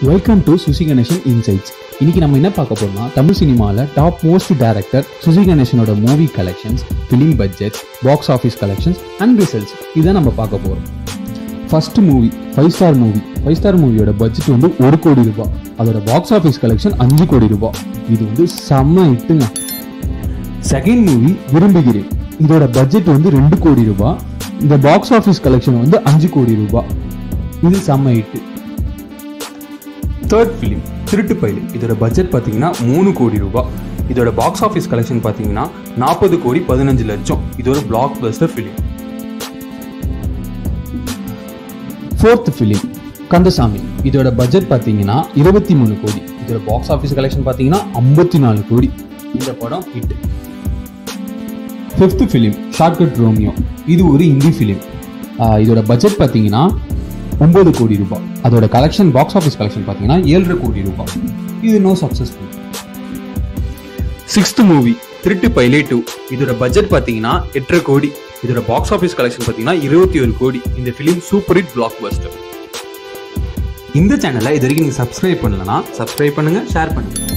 welcome to Susi Ganesan insights இன்னைக்கு நம்ம என்ன பார்க்க போறோம்னா தமிழ் சினிமாவில் டாப் மோஸ்ட் டைரக்டர் சுசி கணேசனோட movie collections film budget box office collections and results இதை நம்ம பார்க்க போறோம் first movie five star movie five star மூவியோட பட்ஜெட் வந்து ஒரு கோடி ரூபாய் அதோட பாக்ஸ் ஆஃபீஸ் கலெக்ஷன் அஞ்சு கோடி ரூபாய் இது வந்து செம்ம இட்டுங்க செகண்ட் மூவி விரும்புகிறேன் இதோட பட்ஜெட் வந்து ரெண்டு கோடி ரூபாய் இந்த பாக்ஸ் ஆஃபீஸ் கலெக்ஷன் வந்து அஞ்சு கோடி ரூபாய் இது செம்ம ஹிட் தேர்ட் ஃபிலிம் திருட்டு பயிலு இதோட பட்ஜெட் பார்த்தீங்கன்னா மூணு கோடி ரூபாய் இதோட பாக்ஸ் ஆஃபீஸ் கலெக்ஷன் பார்த்தீங்கன்னா நாற்பது கோடி பதினஞ்சு லட்சம் இது ஒரு blockbuster film fourth film Kandasamy இதோட பட்ஜெட் பார்த்தீங்கன்னா இருபத்தி மூணு கோடி இதோட பாக்ஸ் ஆஃபீஸ் கலெக்ஷன் பார்த்தீங்கன்னா ஐம்பத்தி நாலு கோடி இந்த படம் hit fifth film shortcut Romeo இது ஒரு ஹிந்தி ஃபிலிம் இதோட பட்ஜெட் பார்த்தீங்கன்னா ஒன்பது கோடி ரூபாய் அதோட கலெக்ஷன் பாக்ஸ் ஆஃபீஸ் கலெக்ஷன் பார்த்தீங்கன்னா ஏழரை கோடி ரூபாய் இது நோ சக்ஸஸ்ஃபுல் சிக்ஸ்த் மூவி திருட்டு பைலே டூ இதோட பட்ஜெட் பார்த்தீங்கன்னா எட்டரை கோடி இதோட பாக்ஸ் ஆஃபீஸ் கலெக்ஷன் பார்த்தீங்கன்னா இருபத்தி ஒரு கோடி இந்த film super hit blockbuster இந்த சேனலை இது வரைக்கும் நீங்கள் சப்ஸ்கிரைப் பண்ணலனா சப்ஸ்கிரைப் பண்ணுங்க ஷேர் பண்ணுங்க